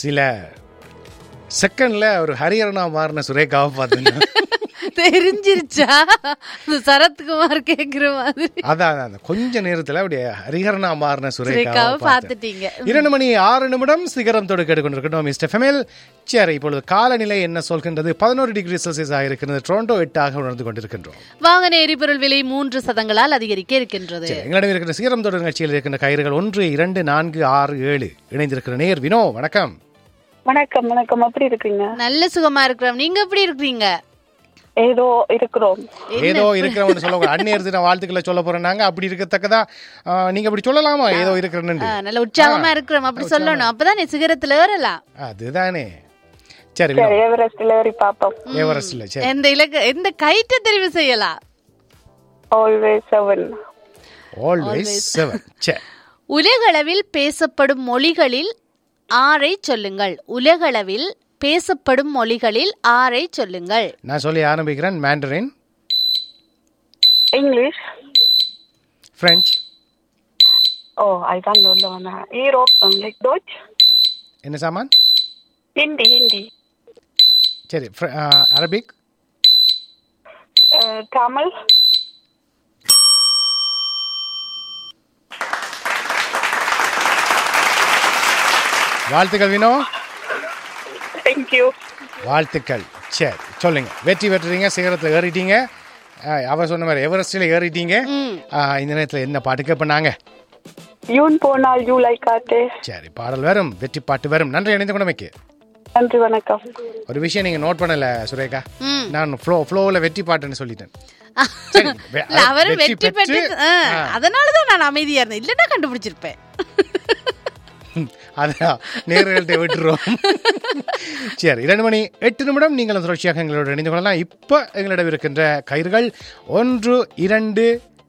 சில செகண்ட்ல ஒரு ஹரிஹரனா மாறின சுரேகாவை பார்த்தீங்கன்னா தெரிஞ்சிருச்சா இந்த சரத்குமார் கேக்குற மாதிரி அதான் அதான், அதான் கொஞ்ச நேரத்துல அப்படியே ஹரிஹரனா மாறின சுரேகாவை சுரேகாவை பார்த்தேன் பார்த்துட்டீங்க இரண்டு மணி ஆறு நிமிடம் சிகரம் தொடு கேட்டுக்கொண்டிருக்கட்டும் மிஸ்டர் ஃபெமில் சரி இப்பொழுது காலநிலை என்ன சொல்கின்றது பதினோரு டிகிரி செல்சியஸ் இருக்கிறது டொரண்டோ எட்டாக உணர்ந்து கொண்டிருக்கின்றோம் வாகன எரிபொருள் விலை மூன்று சதங்களால் அதிகரிக்க இருக்கின்றது சரி எங்களிடம் இருக்கிற சிகரம் தொடர் நிகழ்ச்சியில் இருக்கின்ற கயிறுகள் ஒன்று இரண்டு நான்கு ஆறு ஏழு இணைந்திருக்கிற நேர் வினோ வணக்கம் வணக்கம் வணக்கம் எப்படி இருக்கீங்க நல்ல சுகமா இருக்கிறோம் நீங்க எப்படி இருக்கிறீங்க ஏதோ இருக்கிறோம் ஏதோ இருக்கிறவன்னு சொல்ல அந்நேர் தின வாழ்த்துக்களை சொல்ல போறோம் நாங்க அப்படி இருக்கத்தக்கதா ஆ, நீங்க அப்படி சொல்லலாமா ஏதோ இருக்கிறன்னு ஆ, நல்ல உற்சாகமா இருக்கிறோம் அப்படி சொல்லணும் அப்பதான் நீ சிகரத்துல ஏறலாம் அதுதானே சரி வினோ சரி எவரெஸ்ட்ல ஏறி பார்ப்போம் எவரெஸ்ட்ல சரி எந்த இலக்கு எந்த கைட்ட தெரிவு செய்யலாம் ஆல்வேஸ் செவன் ஆல்வேஸ் செவன் சரி உலகளவில் பேசப்படும் மொழிகளில் ஆறை சொல்லுங்கள் உலகளவில் பேசப்படும் மொழிகளில் ஆறை சொல்லுங்கள் நான் சொல்லி ஆரம்பிக்கிறேன் மேண்டரின் இங்கிலீஷ் பிரெஞ்சு ஓ அதுதான் உள்ள வந்தேன் ஈரோப் லைக் டோச் என்ன சாமான் ஹிந்தி ஹிந்தி சரி ஃப்ர- ஆ, அரபிக் அஹ், தமிழ் வாழ்த்துக்கள் வினோ தேங்க்யூ வாழ்த்துக்கள் சரி சொல்லுங்க வெற்றி பெற்றுறீங்க சிகரத்தில் ஏறிட்டீங்க ஆ, அவ சொன்ன மாதிரி எவரெஸ்டில் ஏறிட்டீங்க ஆ, இந்த நேரத்தில் என்ன பாட்டு கேட்பண்ணாங்க யூன் போனால் ஜூலை காத்து சரி பாடல் வரும் வெற்றி பாட்டு வரும் நன்றி இணைந்து கொண்டமைக்கு நன்றி வணக்கம் ஒரு விஷயம் நீங்க நோட் பண்ணல சுரேகா ம். நான் ஃப்ளோ ஃப்ளோவில் வெற்றி பாட்டுன்னு சொல்லிட்டேன் சரி, வெ- இல்ல, அவர் வெற்றி வெற்றி பெற்று பெற்று, ஆ, ஆ. அதனாலதான் நான் அமைதியா இருந்தேன் இல்லன்னா கண்டுபிடிச்சிருப்பேன் அதான் நேர்கள்ட்ட விட்டுருவோம் சரி இரண்டு மணி எட்டு நிமிடம் நீங்கள் தொடர்ச்சியாக எங்களோட இணைந்து கொள்ளலாம் இப்போ எங்களிடம் இருக்கின்ற கயிறுகள் ஒன்று இரண்டு